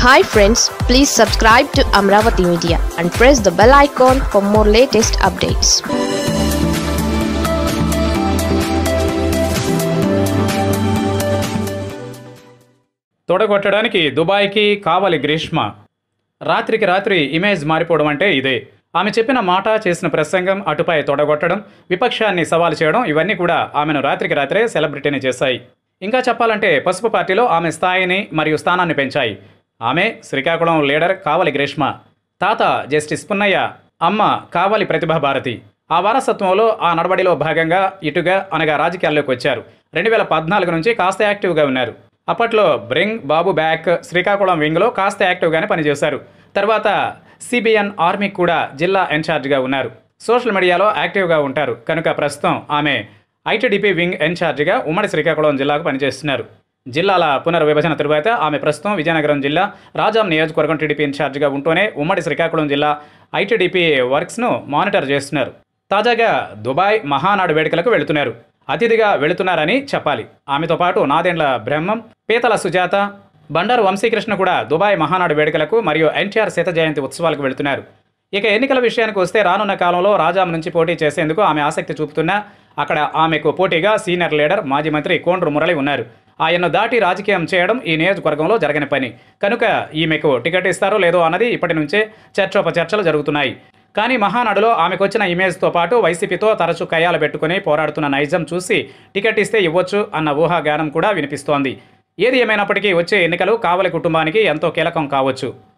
hi friends please subscribe to Amaravati media and press the bell icon for more latest updates తొడగొట్టడానికి దుబాయ్కి కావాలి గ్రీష్మ రాత్రికి రాత్రి ఇమేజ్ మారిపోవడం అంటే ఇదే ఆమె చెప్పిన మాట చేసిన ప్రసంగం అటుపై తొడగొట్టడం విపక్షాన్ని సవాలు చేయడం ఇవన్నీ కూడా ఆమెను రాత్రికి రాత్రే సెలబ్రిటీని చేశాయి ఇంకా చెప్పాలంటే పసుపు పార్టీలో ఆమె స్థాయిని మరియు స్థానాన్ని పెంచాయి ఆమె శ్రీకాకుళం లీడర్ కావలి గ్రీష్మ తాత జస్టిస్ పున్నయ్య అమ్మ కావలి ప్రతిభా భారతి ఆ వారసత్వంలో ఆ నడవడిలో భాగంగా ఇటుగా అనగా రాజకీయాల్లోకి వచ్చారు రెండు వేల పద్నాలుగు నుంచి కాస్త యాక్టివ్గా ఉన్నారు అప్పట్లో బ్రింగ్ బాబు బ్యాక్ శ్రీకాకుళం వింగ్లో కాస్త యాక్టివ్గానే పనిచేశారు తర్వాత సిబిఎన్ ఆర్మీ కూడా జిల్లా ఇన్ఛార్జిగా ఉన్నారు సోషల్ మీడియాలో యాక్టివ్గా ఉంటారు కనుక ప్రస్తుతం ఆమె ఐటీడీపీ వింగ్ ఇన్ఛార్జిగా ఉమ్మడి శ్రీకాకుళం జిల్లాకు పనిచేస్తున్నారు జిల్లాల పునర్విభజన తరువాత ఆమె ప్రస్తుతం విజయనగరం జిల్లా రాజాం నియోజకవర్గం టీడీపీ ఇన్ఛార్జిగా ఉంటూనే ఉమ్మడి శ్రీకాకుళం జిల్లా ఐటీడీపీ వర్క్స్ను మానిటర్ చేస్తున్నారు తాజాగా దుబాయ్ మహానాడు వేడుకలకు వెళుతున్నారు అతిథిగా వెళుతున్నారని చెప్పాలి ఆమెతో పాటు నాదెండ్ల బ్రహ్మం పీతల సుజాత బండారు వంశీకృష్ణ కూడా దుబాయ్ మహానాడు వేడుకలకు మరియు ఎన్టీఆర్ శత జయంతి ఉత్సవాలకు వెళుతున్నారు ఇక ఎన్నికల విషయానికి వస్తే రానున్న కాలంలో రాజాం నుంచి పోటీ చేసేందుకు ఆమె ఆసక్తి చూపుతున్నా అక్కడ ఆమెకు పోటీగా సీనియర్ లీడర్ మాజీ మంత్రి కోండ్రు మురళి ఉన్నారు ఆయన్ను దాటి రాజకీయం చేయడం ఈ నియోజకవర్గంలో జరగని పని కనుక ఈమెకు టికెట్ ఇస్తారో లేదో అన్నది ఇప్పటి నుంచే చర్చోపచర్చలు జరుగుతున్నాయి కానీ మహానాడులో ఆమెకు వచ్చిన ఇమేజ్తో పాటు వైసీపీతో తరచూ కయ్యాలు పెట్టుకుని పోరాడుతున్న నైజం చూసి టికెట్ ఇస్తే ఇవ్వచ్చు అన్న ఊహాగానం కూడా వినిపిస్తోంది ఏది ఏమైనప్పటికీ వచ్చే ఎన్నికలు కావలి కుటుంబానికి ఎంతో కీలకం కావచ్చు